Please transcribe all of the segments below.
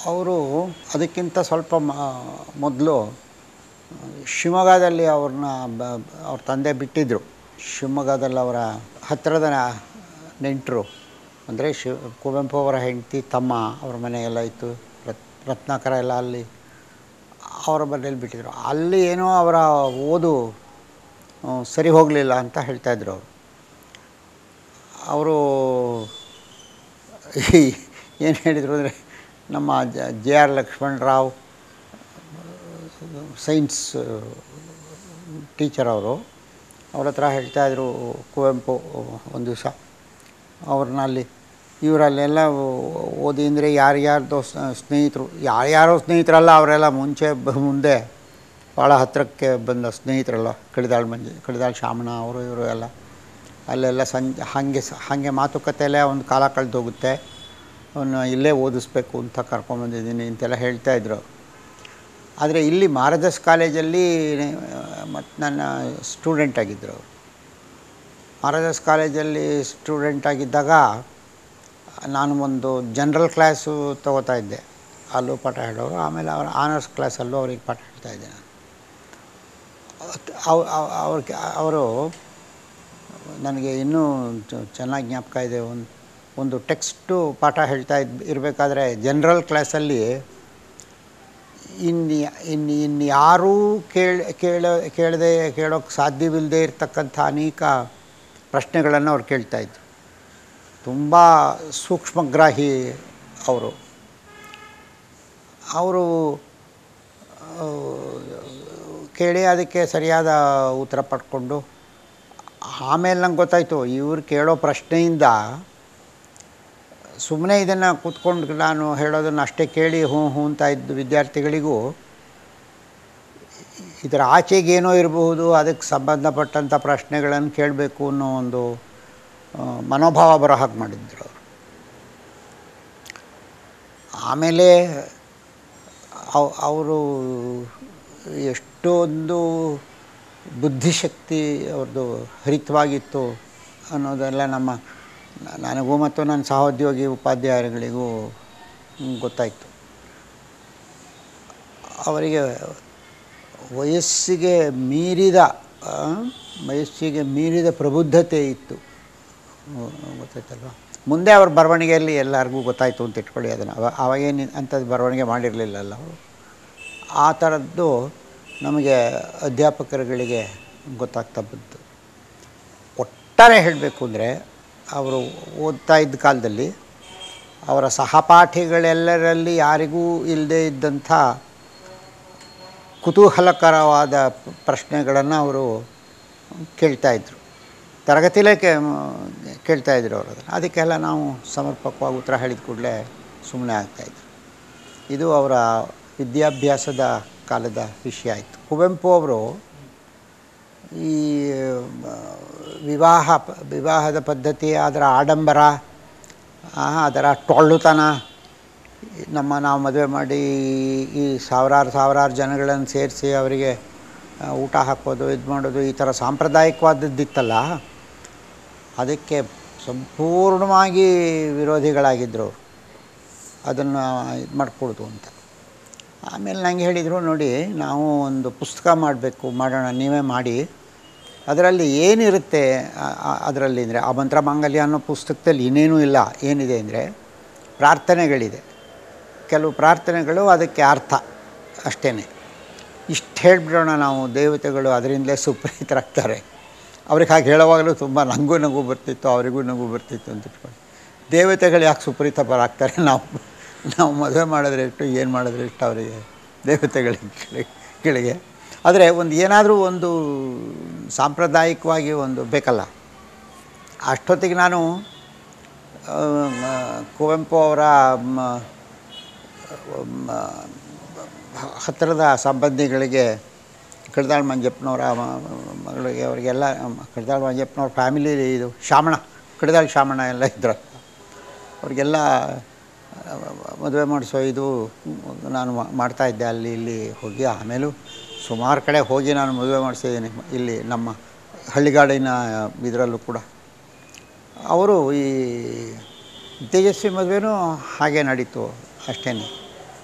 ಅವರು ಅದಕ್ಕಿಂತ ಸ್ವಲ್ಪ ಮೊದಲು ಶಿವಮೊಗ್ಗದಲ್ಲಿ ಅವ್ರನ್ನ ಬ ಅವ್ರ ತಂದೆ ಬಿಟ್ಟಿದ್ದರು ಶಿವಮೊಗ್ಗದಲ್ಲಿ ಅವರ ಹತ್ತಿರದ ನೆಂಟರು ಅಂದರೆ ಶಿವ ಕುವೆಂಪು ಅವರ ಹೆಂಡತಿ ತಮ್ಮ ಅವ್ರ ಮನೆ ಎಲ್ಲ ಇತ್ತು ರತ್ ರತ್ನಾಕರ ಎಲ್ಲ ಅಲ್ಲಿ ಅವರ ಮನೇಲಿ ಬಿಟ್ಟಿದ್ರು ಅಲ್ಲಿ ಏನೋ ಅವರ ಓದು ಆ, ಸರಿ ಹೋಗಲಿಲ್ಲ ಅಂತ ಹೇಳ್ತಾಯಿದ್ರು ಅವರು ಅವರು ಏನು ಹೇಳಿದರು ಅಂದರೆ ನಮ್ಮ J R Lakshmanrao science teacher ಅವರು ಅವ್ರ ಹತ್ರ ಹೇಳ್ತಾಯಿದ್ರು ಕುವೆಂಪು ಒಂದು ದಿವಸ ಅವ್ರನ್ನ ಅಲ್ಲಿ ಇವರಲ್ಲೆಲ್ಲ ಓದಿ ಅಂದರೆ ಯಾರ್ಯಾರ್ದೋ ಸ್- ಸ್ನೇಹಿತರು ಯಾರ್ಯಾರೋ ಸ್ನೇಹಿತರಲ್ಲ ಅವರೆಲ್ಲ ಮುಂಚೆ ಬ- ಮುಂದೆ ಭಾಳ ಹತ್ತಿರಕ್ಕೆ ಬಂದ ಸ್ನೇಹಿತರಲ್ಲ ಕಡಿದಾಳ್ ಮಂಜೆ ಕಡಿದಾಳ್ ಶಾಮಣ್ಣ ಅವರು ಇವರು ಎಲ್ಲ ಅಲ್ಲೆಲ್ಲ ಸಂಜೆ ಹಾಗೆ ಸ ಹಾಗೆ ಮಾತುಕತೆಯಲ್ಲೇ ಒಂದು ಕಾಲ ಕಳೆದೋಗುತ್ತೆ ಅವನ್ನ ಇಲ್ಲೇ ಓದಿಸ್ಬೇಕು ಅಂತ ಕರ್ಕೊಂಬಂದಿದ್ದೀನಿ ಅಂತೆಲ್ಲ ಹೇಳ್ತಾಯಿದ್ರು ಆದರೆ ಇಲ್ಲಿ ಮಾರದಸ್ ಕಾಲೇಜಲ್ಲಿ ಮತ್ತು ನನ್ನ ಸ್ಟೂಡೆಂಟ್ ಆಗಿದ್ದರು ಅವರು ಮಾರದಸ್ ಕಾಲೇಜಲ್ಲಿ ಸ್ಟೂಡೆಂಟ್ ಆಗಿದ್ದಾಗ ನಾನು ಒಂದು ಜನ್ರಲ್ ಕ್ಲಾಸು ತಗೋತಾ ಇದ್ದೆ ಅಲ್ಲೂ ಪಾಠ ಹೇಳೋರು ಆಮೇಲೆ ಅವರ ಆನರ್ಸ್ ಕ್ಲಾಸಲ್ಲೂ ಅವ್ರಿಗೆ ಪಾಠ ಹೇಳ್ತಾ ಇದ್ದೆ ನಾನು ಅವ್- ಅವ್- ಅವ್ರ ಅವರು ನನಗೆ ಇನ್ನೂ ಚ- ಚೆನ್ನಾಗಿ ಜ್ಞಾಪಕ ಇದೆ ಒಂದು ಒಂದು ಟೆಕ್ಸ್ಟು ಪಾಠ ಹೇಳ್ತಾ ಇದ್ ಇರಬೇಕಾದ್ರೆ ಜನ್ರಲ್ ಕ್ಲಾಸಲ್ಲಿ ಇನ್ನು ಇನ್ನು ಇನ್ನು ಯಾರೂ ಕೇಳ ಕೇಳ ಕೇಳದೆ ಕೇಳೋಕ್ಕೆ ಸಾಧ್ಯವಿಲ್ಲದೆ ಇರತಕ್ಕಂಥ ಅನೇಕ ಪ್ರಶ್ನೆಗಳನ್ನು ಅವ್ರು ಕೇಳ್ತಾಯಿದ್ರು ತುಂಬ ಸೂಕ್ಷ್ಮಗ್ರಾಹಿ ಅವರು ಅವರು ಆ, ಕೇಳಿ ಅದಕ್ಕೆ ಸರಿಯಾದ ಉತ್ತರ ಪಡ್ಕೊಂಡು ಆಮೇಲೆ ನಂಗೆ ಗೊತ್ತಾಯಿತು ಇವ್ರು ಕೇಳೋ ಪ್ರಶ್ನೆಯಿಂದ ಸುಮ್ಮನೆ ಇದನ್ನು ಕೂತ್ಕೊಂಡು ನಾನು ಹೇಳೋದನ್ನು ಅಷ್ಟೇ ಕೇಳಿ ಹ್ಞೂ ಹ್ಞೂ ಅಂತ ಇದ್ದ ವಿದ್ಯಾರ್ಥಿಗಳಿಗೂ ಇದರ ಆಚೆಗೇನೋ ಇರಬಹುದು ಅದಕ್ಕೆ ಸಂಬಂಧಪಟ್ಟಂಥ ಪ್ರಶ್ನೆಗಳನ್ನು ಕೇಳಬೇಕು ಅನ್ನೋ ಒಂದು ಆ, ಮನೋಭಾವ ಬರೋ ಹಾಗೆ ಮಾಡಿದ್ರು ಅವರು ಆಮೇಲೆ ಅವ್- ಅವರು ಎಷ್ಟೊಂದು ಬುದ್ಧಿಶಕ್ತಿ ಅವ್ರದ್ದು ಹರಿತವಾಗಿತ್ತು ಅನ್ನೋದೆಲ್ಲ ನಮ್ಮ ನ- ನನಗೂ ಮತ್ತು ನನ್ನ ಸಹೋದ್ಯೋಗಿ ಉಪಾಧ್ಯಾಯರುಗಳಿಗೂ ಗೊತ್ತಾಯಿತು ಅವರಿಗೆ ವಯಸ್ಸಿಗೆ ಮೀರಿದ ಆ, ವಯಸ್ಸಿಗೆ ಮೀರಿದ ಪ್ರಬುದ್ಧತೆ ಇತ್ತು ಗೊತ್ತಾಯ್ತಲ್ವ ಮುಂದೆ ಅವ್ರ ಬರವಣಿಗೆಯಲ್ಲಿ ಎಲ್ಲರಿಗೂ ಗೊತ್ತಾಯಿತು ಅಂತ ಇಟ್ಕೊಳ್ಳಿ ಅದನ್ನು ಅವ ಅವಾಗೇನು ಅಂಥದ್ದು ಬರವಣಿಗೆ ಮಾಡಿರಲಿಲ್ಲಲ್ಲ ಅವರು ಆ ಥರದ್ದು ನಮಗೆ ಅಧ್ಯಾಪಕರುಗಳಿಗೆ ಗೊತ್ತಾಗ್ತಾ ಬಂತು ಒಟ್ಟಾರೆ ಹೇಳಬೇಕು ಅಂದರೆ ಅವರು ಓದ್ತಾ ಇದ್ದ ಕಾಲದಲ್ಲಿ ಅವರ ಸಹಪಾಠಿಗಳೆಲ್ಲರಲ್ಲಿ ಯಾರಿಗೂ ಇಲ್ಲದೇ ಇದ್ದಂಥ ಕುತೂಹಲಕರವಾದ ಪ್ರಶ್ನೆಗಳನ್ನು ಅವರು ಕೇಳ್ತಾಯಿದ್ರು ತರಗತಿಲೇ ಕೇ ಕೇಳ್ತಾಯಿದ್ರು ಅವರು ಅದನ್ನು ಅದಕ್ಕೆಲ್ಲ ನಾವು ಸಮರ್ಪಕವಾಗಿ ಉತ್ತರ ಹೇಳಿದ ಕೂಡಲೇ ಸುಮ್ಮನೆ ಆಗ್ತಾಯಿದ್ರು ಇದು ಅವರ ವಿದ್ಯಾಭ್ಯಾಸದ ಕಾಲದ ವಿಷಯ ಆಯಿತು ಕುವೆಂಪು ಅವರು ಈ ಆ, ವಿವಾಹ ಪ- ವಿವಾಹದ ಪದ್ಧತಿ ಅದರ ಆಡಂಬರ ಆ, ಅದರ ಟೊಳ್ಳುತನ ನಮ್ಮ ನಾವು ಮದುವೆ ಮಾಡಿ ಈ ಸಾವಿರಾರು ಸಾವಿರಾರು ಜನಗಳನ್ನು ಸೇರಿಸಿ ಅವರಿಗೆ ಆ, ಊಟ ಹಾಕೋದು ಇದು ಮಾಡೋದು ಈ ಥರ ಸಾಂಪ್ರದಾಯಿಕವಾದದ್ದಿತ್ತಲ್ಲ ಅದಕ್ಕೆ ಸಂಪೂರ್ಣವಾಗಿ ವಿರೋಧಿಗಳಾಗಿದ್ದರು ಅದನ್ನು ಇದು ಮಾಡಿಕೊಡ್ದು ಅಂತ ಆಮೇಲೆ ನಂಗೆ ಹೇಳಿದರು ನೋಡಿ ನಾವು ಒಂದು ಪುಸ್ತಕ ಮಾಡಬೇಕು ಮಾಡೋಣ ನೀವೇ ಮಾಡಿ ಅದರಲ್ಲಿ ಏನಿರುತ್ತೆ ಆ- ಆ- ಅದರಲ್ಲಿ ಅಂದರೆ ಆ ಮಂತ್ರ ಮಾಂಗಲ್ಯ ಅನ್ನೋ ಪುಸ್ತಕದಲ್ಲಿ ಇನ್ನೇನೂ ಇಲ್ಲ ಏನಿದೆ ಅಂದರೆ ಪ್ರಾರ್ಥನೆಗಳಿದೆ ಕೆಲವು ಪ್ರಾರ್ಥನೆಗಳು ಅದಕ್ಕೆ ಅರ್ಥ ಅಷ್ಟೇ ಇಷ್ಟು ಹೇಳಿಬಿಡೋಣ ನಾವು ದೇವತೆಗಳು ಅದರಿಂದಲೇ ಸುಪ್ರೀತರಾಗ್ತಾರೆ ಅವ್ರಿಗೆ ಹಾಗೆ ಹೇಳುವಾಗಲೂ ತುಂಬ ನನಗೂ ನಗು ಬರ್ತಿತ್ತು ಅವರಿಗೂ ನಗು ಬರ್ತಿತ್ತು ಅಂತ ಇಟ್ಕೊಂಡು ದೇವತೆಗಳು ಯಾಕೆ ಸುಪ್ರೀತಪರಾಗ್ತಾರೆ ನಾವು ನಾವು ಮದುವೆ ಮಾಡಿದ್ರೆ ಎಷ್ಟು ಏನು ಮಾಡಿದ್ರೆ ಎಷ್ಟು ಅವರಿಗೆ ದೇವತೆಗಳಿಗೆ ಗಳಿಗೆ ಆದರೆ ಒಂದು ಏನಾದರೂ ಒಂದು ಸಾಂಪ್ರದಾಯಿಕವಾಗಿ ಒಂದು ಬೇಕಲ್ಲ ಅಷ್ಟೊತ್ತಿಗೆ ನಾನು ಆ, ಮ- ಕುವೆಂಪು ಅವರ ಮ- ಮ- ಹತ್ತಿರದ ಸಂಬಂಧಿಗಳಿಗೆ ಕಡ್ದಾಳ್ ಮಂಜಪ್ಪನವರ ಮ- ಮಗಳಿಗೆ ಅವರಿಗೆಲ್ಲ ಕಡ್ದಾಳ್ ಮಂಜಪ್ಪನವ್ರ ಫ್ಯಾಮಿಲಿ ಇದು ಶಾಮಣ ಕಡ್ದಾಳ್ ಶಾಮಣ ಎಲ್ಲ ಇದ್ರು ಅವರಿಗೆಲ್ಲ ಮದುವೆ ಮಾಡಿಸೋ ಇದು ನಾನು ಮಾ- ಮಾಡ್ತಾಯಿದ್ದೆ ಅಲ್ಲಿ ಇಲ್ಲಿ ಹೋಗಿ ಆಮೇಲೂ ಸುಮಾರು ಕಡೆ ಹೋಗಿ ನಾನು ಮದುವೆ ಮಾಡಿಸಿದ್ದೀನಿ ಇಲ್ಲಿ ನಮ್ಮ ಹಳ್ಳಿಗಾಡಿನ ಇದರಲ್ಲೂ ಕೂಡ ಅವರು ಈ ತೇಜಸ್ವಿ ಮದುವೆನೂ ಹಾಗೆ ನಡೀತು ಅಷ್ಟೇ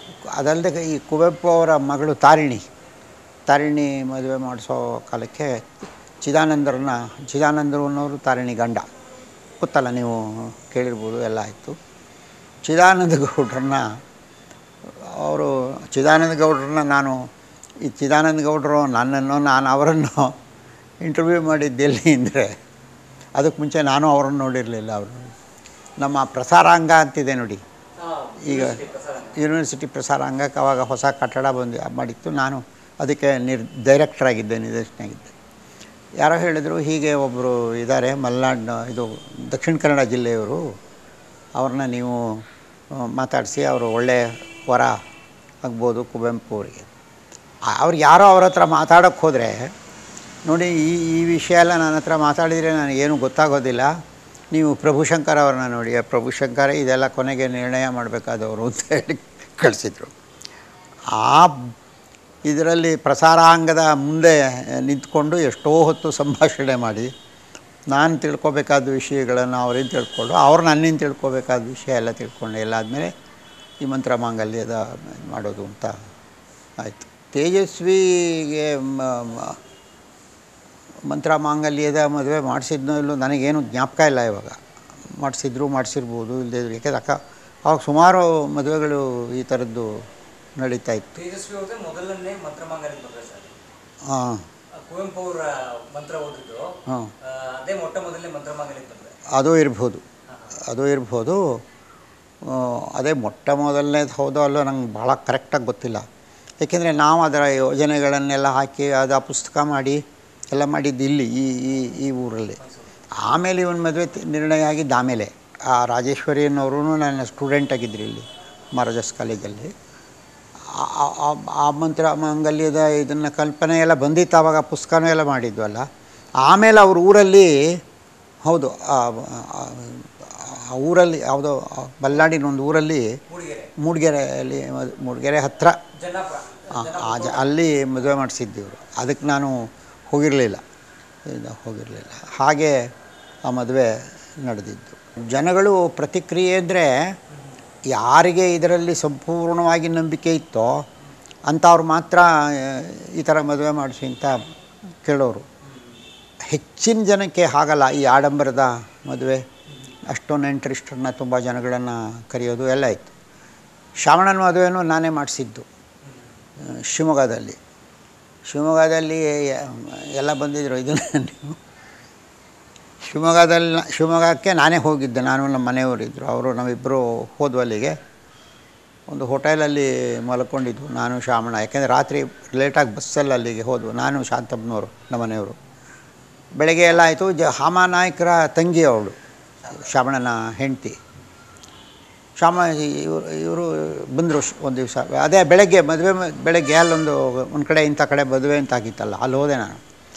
ಅದಲ್ಲದೆ ಈ ಕುವೆಂಪು ಅವರ ಮಗಳು ತಾರಿಣಿ ತಾರಿಣಿ ಮದುವೆ ಮಾಡಿಸೋ ಕಾಲಕ್ಕೆ ಚಿದಾನಂದರನ್ನ ಚಿದಾನಂದರು ಅನ್ನೋರು ತಾರಿಣಿ ಗಂಡ ಗೊತ್ತಲ್ಲ ನೀವು ಕೇಳಿರ್ಬೋದು ಎಲ್ಲ ಆಯಿತು ಚಿದಾನಂದ ಗೌಡ್ರನ್ನ ಅವರು ಚಿದಾನಂದ ಗೌಡ್ರನ್ನ ನಾನು ಈ ಚಿದಾನಂದ ಗೌಡರು ನನ್ನನ್ನು ನಾನು ಅವರನ್ನು ಇಂಟರ್ವ್ಯೂ ಮಾಡಿದ್ದೆಲ್ಲಿ ಅಂದರೆ ಅದಕ್ಕೆ ಮುಂಚೆ ನಾನು ಅವರನ್ನು ನೋಡಿರಲಿಲ್ಲ ಅವರು ನಮ್ಮ ಪ್ರಸಾರಾಂಗ ಅಂತಿದೆ ನೋಡಿ ಈಗ ಯೂನಿವರ್ಸಿಟಿ ಪ್ರಸಾರಾಂಗಕ್ಕೆ ಅವಾಗ ಹೊಸ ಕಟ್ಟಡ ಬಂದು ಮಾಡಿತ್ತು ನಾನು ಅದಕ್ಕೆ ನಿರ್ ಡೈರೆಕ್ಟರ್ ಆಗಿದ್ದೆ ನಿರ್ದೇಶನಾಗಿದ್ದೆ ಯಾರೋ ಹೇಳಿದರು ಹೀಗೆ ಒಬ್ಬರು ಇದ್ದಾರೆ ಮಲೆನಾಡಿನ ಇದು ದಕ್ಷಿಣ ಕನ್ನಡ ಜಿಲ್ಲೆಯವರು ಅವ್ರನ್ನ ನೀವು ಮಾತಾಡಿಸಿ ಅವರು ಒಳ್ಳೆಯ ವರ ಆಗ್ಬೋದು ಕುವೆಂಪು ಅವರಿಗೆ ಅವ್ರು ಯಾರೋ ಅವ್ರ ಹತ್ರ ಮಾತಾಡೋಕ್ಕೆ ಹೋದರೆ ನೋಡಿ ಈ ಈ ವಿಷಯ ಎಲ್ಲ ನನ್ನ ಹತ್ರ ಮಾತಾಡಿದರೆ ನನಗೇನು ಗೊತ್ತಾಗೋದಿಲ್ಲ ನೀವು ಪ್ರಭುಶಂಕರ್ ಅವ್ರನ್ನ ನೋಡಿ ಆ ಪ್ರಭುಶಂಕರ ಇದೆಲ್ಲ ಕೊನೆಗೆ ನಿರ್ಣಯ ಮಾಡಬೇಕಾದವರು ಅಂತ ಹೇಳಿ ಕಳಿಸಿದರು ಆ ಇದರಲ್ಲಿ ಪ್ರಸಾರಾಂಗದ ಮುಂದೆ ನಿಂತ್ಕೊಂಡು ಎಷ್ಟೋ ಹೊತ್ತು ಸಂಭಾಷಣೆ ಮಾಡಿ ನಾನು ತಿಳ್ಕೊಬೇಕಾದ ವಿಷಯಗಳನ್ನು ಅವ್ರೇನು ತಿಳ್ಕೊಂಡು ಅವ್ರು ನನ್ನಿಂದ ತಿಳ್ಕೊಬೇಕಾದ ವಿಷಯ ಎಲ್ಲ ತಿಳ್ಕೊಂಡು ಎಲ್ಲ ಆದಮೇಲೆ ಈ ಮಂತ್ರ ಮಾಂಗಲ್ಯದ ಮಾಡೋದು ಅಂತ ಆಯಿತು ತೇಜಸ್ವಿಗೆ ಮ- ಮ- ಮಂತ್ರ ಮಾಂಗಲ್ಯದ ಮದುವೆ ಮಾಡಿಸಿದ್ನೋ ಇಲ್ಲೋ ನನಗೇನು ಜ್ಞಾಪಕ ಇಲ್ಲ ಇವಾಗ ಮಾಡಿಸಿದ್ರು ಮಾಡಿಸಿರ್ಬೋದು ಇಲ್ಲದೇ ಇದ್ರು ಯಾಕೆಂದ್ರೆ ಅಕ್ಕ ಅವಾಗ ಸುಮಾರು ಮದುವೆಗಳು ಈ ಥರದ್ದು ನಡೀತಾ ಇತ್ತು ತೇಜಸ್ವಿ ಅವ್ರದ್ದೇ ಮೊದಲನೇ ಮಂತ್ರಮಾಂಗಲ್ಯದ ಮದುವೆ ಸರ್ ಹಾಂ ಆ ಕುವೆಂಪು ಅವರ ಮಂತ್ರ ಓದಿದ್ದು ಹಾಂ ಆ, ಅದೇ ಮೊಟ್ಟ ಮೊದಲನೇ ಮಂತ್ರಮಾಂಗಲ್ಯದ ಮದುವೆ ಅದು ಇರ್ಬೋದು ಅದು ಇರ್ಬೋದು ಆ, ಅದೇ ಮೊಟ್ಟ ಮೊದಲನೇದು ಹೌದೋ ಅಲ್ಲೋ ನಂಗೆ ಭಾಳ ಕರೆಕ್ಟಾಗಿ ಗೊತ್ತಿಲ್ಲ ಏಕೆಂದರೆ ನಾವು ಅದರ ಯೋಜನೆಗಳನ್ನೆಲ್ಲ ಹಾಕಿ ಅದು ಆ ಪುಸ್ತಕ ಮಾಡಿ ಎಲ್ಲ ಮಾಡಿದ್ದು ಇಲ್ಲಿ ಈ ಈ ಈ ಊರಲ್ಲಿ ಆಮೇಲೆ ಇವನ ಮದುವೆ ತಿ- ನಿರ್ಣಯ ಆಗಿದ್ದು ಆಮೇಲೆ ಆ ರಾಜೇಶ್ವರಿ ಅನ್ನೋರು ನನ್ನ ಸ್ಟೂಡೆಂಟ್ ಆಗಿದ್ದರು ಇಲ್ಲಿ ಮಹಾರಾಜಸ್ ಕಾಲೇಜಲ್ಲಿ ಆ- ಆ- ಆ- ಆ ಮಂತ್ರ ಮಾಂಗಲ್ಯದ ಇದನ್ನು ಕಲ್ಪನೆ ಎಲ್ಲ ಬಂದಿತ್ತು ಆವಾಗ ಪುಸ್ತಕನೂ ಎಲ್ಲ ಮಾಡಿದ್ವಲ್ಲ ಆಮೇಲೆ ಅವ್ರ ಊರಲ್ಲಿ ಹೌದು ಆ ಆ- ಆ ಊರಲ್ಲಿ ಯಾವುದೋ ಆ ಬಲ್ನಾಡಿನ ಒಂದು ಊರಲ್ಲಿ ಮೂಡಿಗೆರೆ ಮೂಡಿಗೆರೆಯಲ್ಲಿ ಮದ್- ಮೂಡಿಗೆರೆ ಹತ್ತಿರ ಜನ್ನಾಪುರ ಆ ಜ ಅಲ್ಲಿ ಮದುವೆ ಮಾಡಿಸಿದ್ದೀವರು ಅದಕ್ಕೆ ನಾನು ಹೋಗಿರಲಿಲ್ಲ ಇದು ಹೋಗಿರಲಿಲ್ಲ ಹಾಗೆ ಆ ಮದುವೆ ನಡೆದಿದ್ದು ಜನಗಳು ಪ್ರತಿಕ್ರಿಯೆ ಅಂದರೆ ಯಾರಿಗೆ ಇದರಲ್ಲಿ ಸಂಪೂರ್ಣವಾಗಿ ನಂಬಿಕೆ ಇತ್ತೋ ಅಂಥವ್ರು ಮಾತ್ರ ಆ, ಈ ಥರ ಮದುವೆ ಮಾಡಿಸಿ ಅಂತ ಕೇಳೋರು ಹೆಚ್ಚಿನ ಜನಕ್ಕೆ ಹಾಗಲ್ಲ ಈ ಆಡಂಬರದ ಮದುವೆ ಅಷ್ಟೊಂದು ನೆಂಟರಿಷ್ಟರನ್ನ ತುಂಬ ಜನಗಳನ್ನು ಕರೆಯೋದು ಎಲ್ಲ ಇತ್ತು ಶ್ರಾವಣನ ಮದುವೆನೂ ನಾನೇ ಮಾಡಿಸಿದ್ದು ಆ, ಶಿವಮೊಗ್ಗದಲ್ಲಿ ಶಿವಮೊಗ್ಗದಲ್ಲಿ ಎಲ್ಲ ಬಂದಿದ್ದರು ಇದನ್ನು ನೀವು ಶಿವಮೊಗ್ಗದಲ್ಲಿ ಶಿವಮೊಗ್ಗಕ್ಕೆ ನಾನೇ ಹೋಗಿದ್ದೆ ನಾನು ನಮ್ಮ ಮನೆಯವರಿದ್ದರು ಅವರು ನಾವಿಬ್ಬರು ಹೋದ್ವು ಅಲ್ಲಿಗೆ ಒಂದು ಹೋಟೆಲಲ್ಲಿ ಮಲ್ಕೊಂಡಿದ್ವು ನಾನು ಶ್ಯಾಮಣ ಯಾಕೆಂದರೆ ರಾತ್ರಿ ಲೇಟಾಗಿ ಬಸ್ಸಲ್ಲಿ ಅಲ್ಲಿಗೆ ಹೋದ್ವು ನಾನು ಶಾಂತಮ್ಮನವರು ನಮ್ಮ ಮನೆಯವರು ಬೆಳಗ್ಗೆ ಎಲ್ಲ ಆಯಿತು ಜ ಹಾಮಾನಾಯಕರ ತಂಗಿ ಅವಳು ಶ್ಯಾಮಣ್ಣನ ಹೆಂಡತಿ ಶ್ಯಾಮ ಇವರು ಇವರು ಬಂದರು ಒಂದು ದಿವಸ ಅದೇ ಬೆಳಗ್ಗೆ ಮದುವೆ ಮ- ಬೆಳಗ್ಗೆ ಅಲ್ಲೊಂದು ಒಂದು ಕಡೆ ಇಂಥ ಕಡೆ ಮದುವೆ ಅಂತ ಆಗಿತ್ತಲ್ಲ ಅಲ್ಲಿ ಹೋದೆ ನಾನು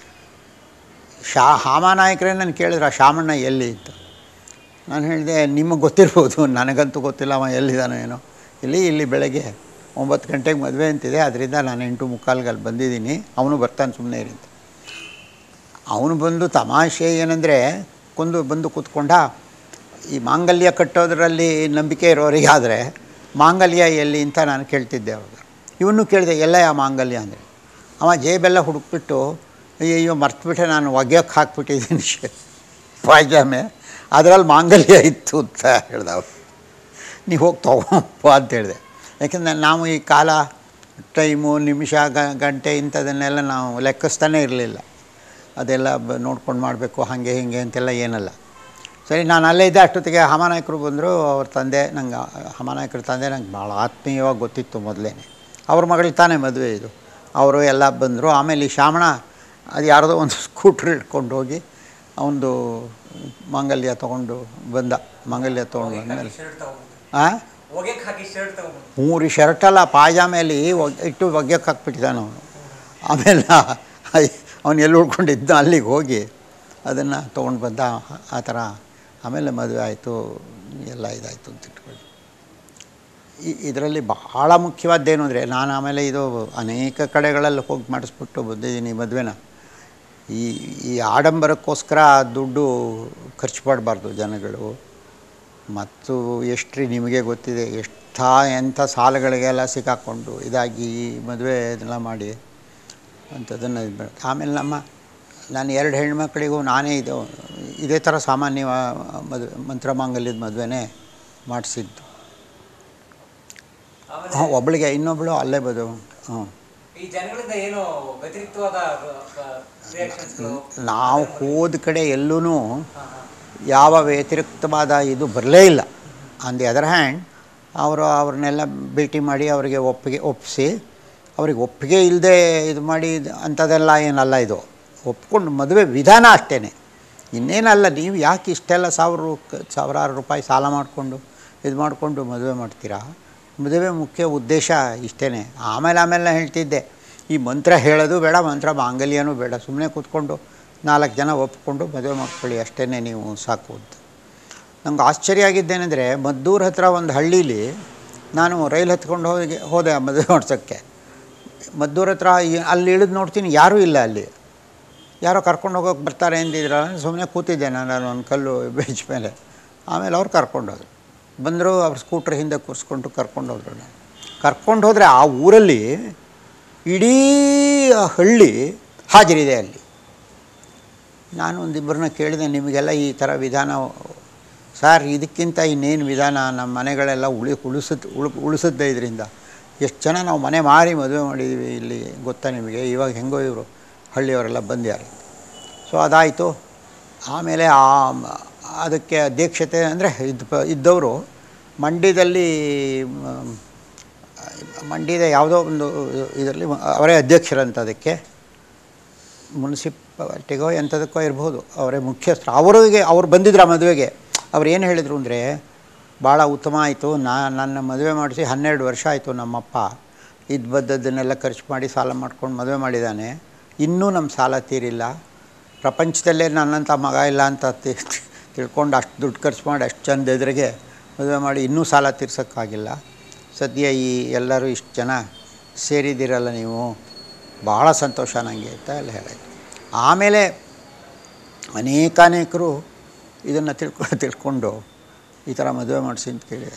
ಶಾ ಹಾಮಾನಾಯಕರೇ ನಾನು ಕೇಳಿದ್ರು ಆ ಶಾಮಣ್ಣ ಎಲ್ಲಿ ಅಂತ ನಾನು ಹೇಳಿದೆ ನಿಮಗೆ ಗೊತ್ತಿರ್ಬೋದು ನನಗಂತೂ ಗೊತ್ತಿಲ್ಲ ಅವ ಎಲ್ಲಿದ್ದಾನೋ ಏನೋ ಇಲ್ಲಿ ಇಲ್ಲಿ ಬೆಳಗ್ಗೆ ಒಂಬತ್ತು ಗಂಟೆಗೆ ಮದುವೆ ಅಂತಿದೆ ಅದರಿಂದ ನಾನು ಎಂಟು ಮುಕ್ಕಾಲ್ಗೆ ಅಲ್ಲಿ ಬಂದಿದ್ದೀನಿ ಅವನು ಬರ್ತಾನೆ ಸುಮ್ಮನೆ ಇರಿ ಅಂತ ಅವನು ಬಂದು ತಮಾಷೆ ಏನಂದರೆ ಕೊಂದು ಬಂದು ಕೂತ್ಕೊಂಡ ಈ ಮಾಂಗಲ್ಯ ಕಟ್ಟೋದ್ರಲ್ಲಿ ನಂಬಿಕೆ ಇರೋರಿಗೆ ಆದರೆ ಮಾಂಗಲ್ಯ ಎಲ್ಲಿ ಅಂತ ನಾನು ಕೇಳ್ತಿದ್ದೆ ಅವಾಗ ಇವನು ಕೇಳಿದೆ ಎಲ್ಲ ಆ ಮಾಂಗಲ್ಯ ಅಂದರೆ ಅವ ಜೇಬೆಲ್ಲ ಹುಡುಕ್ಬಿಟ್ಟು ಅಯ್ಯಯ್ಯೋ ಮರ್ತುಬಿಟ್ಟೆ ನಾನು ಒಗೆಯೋಕ್ಕೆ ಹಾಕ್ಬಿಟ್ಟಿದ್ದೀನಿ ಶೇ ಪಾಯ್ಜಾಮೆ ಅದರಲ್ಲಿ ಮಾಂಗಲ್ಯ ಇತ್ತು ಅಂತ ಹೇಳ್ದ ಅವ್ನು ನೀವು ಹೋಗಿ ತಗೊಂಬ ಅಂತ ಹೇಳಿದೆ ಯಾಕೆಂದರೆ ನಾವು ಈ ಕಾಲ ಟೈಮು ನಿಮಿಷ ಗ- ಗಂಟೆ ಇಂಥದನ್ನೆಲ್ಲ ನಾವು ಲೆಕ್ಕಿಸ್ತಾನೆ ಇರಲಿಲ್ಲ ಅದೆಲ್ಲ ಬ ನೋಡ್ಕೊಂಡು ಮಾಡಬೇಕು ಹಾಗೆ ಹೀಗೆ ಅಂತೆಲ್ಲ ಏನಲ್ಲ ಸರಿ ನಾನು ಅಲ್ಲೇ ಇದ್ದೆ ಅಷ್ಟೊತ್ತಿಗೆ ಹಮಾನಾಯಕರು ಬಂದರು ಅವ್ರ ತಂದೆ ನಂಗೆ ಹಮಾನಾಯಕರ ತಂದೆ ನಂಗೆ ಭಾಳ ಆತ್ಮೀಯವಾಗಿ ಗೊತ್ತಿತ್ತು ಮೊದಲೇ ಅವ್ರ ಮಗಳಿಗೆ ತಾನೇ ಮದುವೆ ಇದು ಅವರು ಎಲ್ಲ ಬಂದರು ಆಮೇಲೆ ಈ ಶಾಮಣ ಅದು ಯಾರದೋ ಒಂದು ಸ್ಕೂಟ್ರ್ ಇಟ್ಕೊಂಡು ಹೋಗಿ ಅವನದು ಮಾಂಗಲ್ಯ ತೊಗೊಂಡು ಬಂದ ಮಾಂಗಲ್ಯ ತೊಗೊಂಡು ಬಂದಮೇಲೆ ಶರ್ಟ್ ತಗೊಂಡ್ಬಂದು ಹಾಂ ಒಗೆಕ್ ಹಾಕಿ ಶರ್ಟ್ ತಗೊಂಡ್ಬಂದು ಮೂರು ಶರ್ಟಲ್ಲ ಪಾಯ್ಜಾಮೆಯಲ್ಲಿ ಒಗ್- ಇಟ್ಟು ಒಗ್ಯಕ್ಕೆ ಹಾಕ್ಬಿಟ್ಟಿದ್ದಾನೆ ಅವನು ಆಮೇಲೆ ಅವನು ಎಲ್ಲಿ ಉಳ್ಕೊಂಡಿದ್ದ ಅಲ್ಲಿಗೆ ಹೋಗಿ ಅದನ್ನು ತೊಗೊಂಡು ಬಂದ ಆ ಥರ ಆಮೇಲೆ ಮದುವೆ ಆಯಿತು ಎಲ್ಲ ಇದಾಯಿತು ಅಂತ ಇಟ್ಕೊಳ್ಳಿ ಈ ಇದರಲ್ಲಿ ಬಹಳ ಮುಖ್ಯವಾದ್ದೇನು ಅಂದರೆ ನಾನು ಆಮೇಲೆ ಇದು ಅನೇಕ ಕಡೆಗಳಲ್ಲಿ ಹೋಗಿ ಮಾಡಿಸ್ಬಿಟ್ಟು ಬಂದಿದ್ದೀನಿ ಮದುವೆನ ಈ ಈ ಆಡಂಬರಕ್ಕೋಸ್ಕರ ದುಡ್ಡು ಖರ್ಚು ಮಾಡಬಾರ್ದು ಜನಗಳು ಮತ್ತು ಎಷ್ಟು ರೀ ನಿಮಗೆ ಗೊತ್ತಿದೆ ಎಷ್ಟು ಎಂಥ ಎಂಥ ಸಾಲಗಳಿಗೆಲ್ಲ ಸಿಕ್ಕಾಕ್ಕೊಂಡು ಇದಾಗಿ ಮದುವೆ ಇದೆಲ್ಲ ಮಾಡಿ ಅಂಥದ್ದನ್ನು ಇದು ಮಾಡಿ ಆಮೇಲೆ ನಮ್ಮ ನಾನು ಎರಡು ಹೆಣ್ಮಕ್ಳಿಗೂ ನಾನೇ ಇದು ಇದೇ ಥರ ಸಾಮಾನ್ಯ ಮದುವೆ ಮಂತ್ರಮಾಂಗಲ್ಯದ ಮದುವೆನೇ ಮಾಡಿಸಿದ್ದು ಆಮೇಲೆ ಹಾಂ ಒಬ್ಬಳಿಗೆ ಇನ್ನೊಬ್ಬಳು ಅಲ್ಲೇ ಬದು ಹ್ಞೂ ಈ ಜನಗಳಿಂದ ಏನು ವ್ಯತಿರಿಕ್ತವಾದ ರಿಯಾಕ್ಷನ್ಸ್ಗಳು ನಾವು ಹೋದ ಕಡೆ ಎಲ್ಲೂ ಹಾಂ ಹಾಂ ಯಾವ ವ್ಯತಿರಿಕ್ತವಾದ ಇದು ಬರಲೇ ಇಲ್ಲ ಆನ್ ದಿ ಅದರ್ ಹ್ಯಾಂಡ್ ಅವರು ಅವ್ರನ್ನೆಲ್ಲ ಭೇಟಿ ಮಾಡಿ ಅವರಿಗೆ ಒಪ್ಪಿಗೆ ಒಪ್ಪಿಸಿ ಅವ್ರಿಗೆ ಒಪ್ಪಿಗೆ ಇಲ್ಲದೆ ಇದು ಮಾಡಿ ಇದು ಅಂಥದ್ದೆಲ್ಲ ಏನಲ್ಲ ಇದು ಒಪ್ಕೊಂಡು ಮದುವೆ ವಿಧಾನ ಅಷ್ಟೇ ಇನ್ನೇನಲ್ಲ ನೀವು ಯಾಕೆ ಇಷ್ಟೆಲ್ಲ ಸಾವಿರ ರು- ಸಾವಿರಾರು ರೂಪಾಯಿ ಸಾಲ ಮಾಡಿಕೊಂಡು ಇದು ಮಾಡಿಕೊಂಡು ಮದುವೆ ಮಾಡ್ತೀರಾ ಮದುವೆ ಮುಖ್ಯ ಉದ್ದೇಶ ಇಷ್ಟೇ ಆಮೇಲೆ ಆಮೇಲೆ ನಾನು ಹೇಳ್ತಿದ್ದೆ ಈ ಮಂತ್ರ ಹೇಳೋದು ಬೇಡ ಮಂತ್ರ ಮಾಂಗಲ್ಯನೂ ಬೇಡ ಸುಮ್ಮನೆ ಕೂತ್ಕೊಂಡು ನಾಲ್ಕು ಜನ ಒಪ್ಕೊಂಡು ಮದುವೆ ಮಾಡ್ಕೊಳ್ಳಿ ಅಷ್ಟೇ ನೀವು ಸಾಕು ಅಂತ ನಂಗೆ ಆಶ್ಚರ್ಯ ಆಗಿದ್ದೇನೆಂದರೆ ಮದ್ದೂರು ಹತ್ರ ಒಂದು ಹಳ್ಳೀಲಿ ನಾನು ರೈಲು ಹತ್ಕೊಂಡು ಹೋಗಿ ಹೋದೆ ಆ ಮದುವೆ ಮಾಡ್ಸೋಕ್ಕೆ ಮದ್ದೂರ ಹತ್ರ ಈ- ಅಲ್ಲಿ ಇಳಿದು ನೋಡ್ತೀನಿ ಯಾರೂ ಇಲ್ಲ ಅಲ್ಲಿ ಯಾರೋ ಕರ್ಕೊಂಡು ಹೋಗೋಕೆ ಬರ್ತಾರೆ ಅಂದಿದ್ರಲ್ಲ ಸುಮ್ಮನೆ ಕೂತಿದ್ದೆ ನಾನು ಒಂದು ಕಲ್ಲು ಬೆಂಚ್ ಮೇಲೆ ಆಮೇಲೆ ಅವ್ರು ಕರ್ಕೊಂಡೋದ್ರು ಬಂದರು ಅವ್ರ ಸ್ಕೂಟ್ರ್ ಹಿಂದೆ ಕೂರಿಸ್ಕೊಂಡು ಕರ್ಕೊಂಡು ಹೋದ್ರು ನಾನು ಕರ್ಕೊಂಡು ಹೋದರೆ ಆ ಊರಲ್ಲಿ ಇಡೀ ಆ ಹಳ್ಳಿ ಹಾಜರಿದೆ ಅಲ್ಲಿ ನಾನು ಒಂದಿಬ್ಬರನ್ನ ಕೇಳಿದೆ ನಿಮಗೆಲ್ಲ ಈ ಥರ ವಿಧಾನ ಸರ್ ಇದಕ್ಕಿಂತ ಇನ್ನೇನು ವಿಧಾನ ನಮ್ಮ ಮನೆಗಳೆಲ್ಲ ಉಳಿ ಉಳಿಸುತ್ತೆ ಉಳು ಉಳಿಸುತ್ತೆ ಇದರಿಂದ ಎಷ್ಟು ಜನ ನಾವು ಮನೆ ಮಾರಿ ಮದುವೆ ಮಾಡಿದ್ದೀವಿ ಇಲ್ಲಿ ಗೊತ್ತಾ ನಿಮಗೆ ಇವಾಗ ಹೆಂಗೋ ಇವರು ಹಳ್ಳಿಯವರೆಲ್ಲ ಬಂದ್ಯಾರೆ ಸೊ ಅದಾಯಿತು ಆಮೇಲೆ ಆ ಅದಕ್ಕೆ ಅಧ್ಯಕ್ಷತೆ ಅಂದರೆ ಇದ್ದ ಇದ್ದವರು ಮಂಡ್ಯದಲ್ಲಿ ಮ್, ಮಂಡ್ಯದ ಯಾವುದೋ ಒಂದು ಇದರಲ್ಲಿ ಅವರೇ ಅಧ್ಯಕ್ಷರಂತ ಅದಕ್ಕೆ ಮುನ್ಸಿಪಾಲ್ಟಿಗೋ ಎಂಥದಕ್ಕೋ ಇರ್ಬೋದು ಅವರೇ ಮುಖ್ಯಸ್ಥರು ಅವರಿಗೆ ಅವ್ರು ಬಂದಿದ್ರು ಆ ಮದುವೆಗೆ ಅವ್ರು ಏನು ಹೇಳಿದರು ಅಂದರೆ ಭಾಳ ಉತ್ತಮ ಆಯಿತು ನಾ ನನ್ನ ಮದುವೆ ಮಾಡಿಸಿ ಹನ್ನೆರಡು ವರ್ಷ ಆಯಿತು ನಮ್ಮಪ್ಪ ಇದು ಬದ್ದದ್ದನ್ನೆಲ್ಲ ಖರ್ಚು ಮಾಡಿ ಸಾಲ ಮಾಡ್ಕೊಂಡು ಮದುವೆ ಮಾಡಿದ್ದಾನೆ ಇನ್ನೂ ನಮ್ಮ ಸಾಲ ತೀರಿಲ್ಲ ಪ್ರಪಂಚದಲ್ಲೇ ನನ್ನಂಥ ಮಗ ಇಲ್ಲ ಅಂತ ತಿ- ತಿಳ್ಕೊಂಡು ಅಷ್ಟು ದುಡ್ಡು ಖರ್ಚು ಮಾಡಿ ಅಷ್ಟು ಚಂದ ಎದುರಿಗೆ ಮದುವೆ ಮಾಡಿ ಇನ್ನೂ ಸಾಲ ತೀರ್ಸೋಕ್ಕಾಗಿಲ್ಲ ಸದ್ಯ ಈ ಎಲ್ಲರೂ ಇಷ್ಟು ಜನ ಸೇರಿದ್ದೀರಲ್ಲ ನೀವು ಭಾಳ ಸಂತೋಷ ನನಗೆ ಅಂತ ಎಲ್ಲ ಹೇಳಿದ್ರು ಆಮೇಲೆ ಅನೇಕಾನೇಕರು ಇದನ್ನು ತಿಳ್ಕೊ ತಿಳ್ಕೊಂಡು ಈ ಥರ ಮದುವೆ ಮಾಡಿಸಿ ಅಂತ ಕೇಳಿದೆ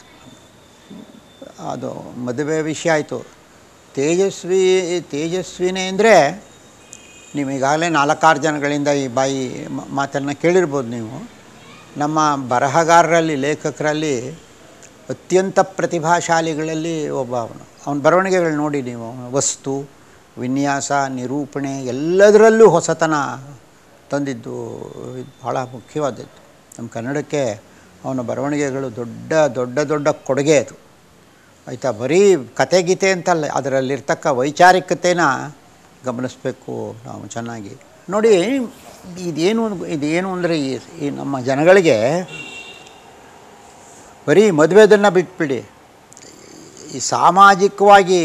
ಅದು ಮದುವೆ ವಿಷಯ ಆಯಿತು ತೇಜಸ್ವಿ ತೇಜಸ್ವಿನೇ ಅಂದರೆ ನೀವು ಈಗಾಗಲೇ ನಾಲ್ಕಾರು ಜನಗಳಿಂದ ಈ ಬಾಯಿ ಮ- ಮಾತನ್ನು ಕೇಳಿರ್ಬೋದು ನೀವು ನಮ್ಮ ಬರಹಗಾರರಲ್ಲಿ ಲೇಖಕರಲ್ಲಿ ಅತ್ಯಂತ ಪ್ರತಿಭಾಶಾಲಿಗಳಲ್ಲಿ ಒಬ್ಬ ಅವನು ಅವನ ಬರವಣಿಗೆಗಳು ನೋಡಿ ನೀವು ವಸ್ತು ವಿನ್ಯಾಸ ನಿರೂಪಣೆ ಎಲ್ಲದರಲ್ಲೂ ಹೊಸತನ ತಂದಿದ್ದು ಇದು ಭಾಳ ಮುಖ್ಯವಾದದ್ದು ನಮ್ಮ ಕನ್ನಡಕ್ಕೆ ಅವನ ಬರವಣಿಗೆಗಳು ದೊಡ್ಡ ದೊಡ್ಡ ದೊಡ್ಡ ಕೊಡುಗೆ ಅದು ಆಯಿತಾ ಬರೀ ಕತೆ ಗೀತೆ ಅಂತಲ್ಲ ಅದರಲ್ಲಿರ್ತಕ್ಕ ವೈಚಾರಿಕತೆನ ಗಮನಿಸಬೇಕು ನಾವು ಚೆನ್ನಾಗಿ ನೋಡಿ ಇದೇನು ಇದೇನು ಅಂದರೆ ಈ ಈ ನಮ್ಮ ಜನಗಳಿಗೆ ಬರೀ ಮದುವೆದನ್ನು ಬಿಟ್ಬಿಡಿ ಈ ಸಾಮಾಜಿಕವಾಗಿ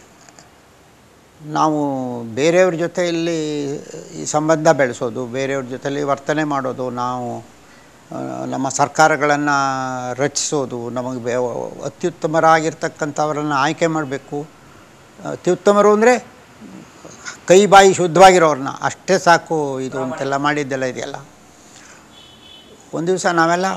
ನಾವು ಬೇರೆಯವ್ರ ಜೊತೆಯಲ್ಲಿ ಈ ಸಂಬಂಧ ಬೆಳೆಸೋದು ಬೇರೆಯವ್ರ ಜೊತೆಲಿ ವರ್ತನೆ ಮಾಡೋದು ನಾವು ಆ, ನಮ್ಮ ಸರ್ಕಾರಗಳನ್ನು ರಚಿಸೋದು ನಮಗೆ ಬೆ ಅತ್ಯುತ್ತಮರಾಗಿರ್ತಕ್ಕಂಥವರನ್ನು ಆಯ್ಕೆ ಮಾಡಬೇಕು ಅತ್ಯುತ್ತಮರು ಅಂದರೆ ಕೈ ಬಾಯಿ ಶುದ್ಧವಾಗಿರೋರನ್ನ ಅಷ್ಟೇ ಸಾಕು ಇದು ಅಂತೆಲ್ಲ ಮಾಡಿದ್ದೆಲ್ಲ ಇದೆಯಲ್ಲ ಒಂದು ದಿವಸ ನಾವೆಲ್ಲ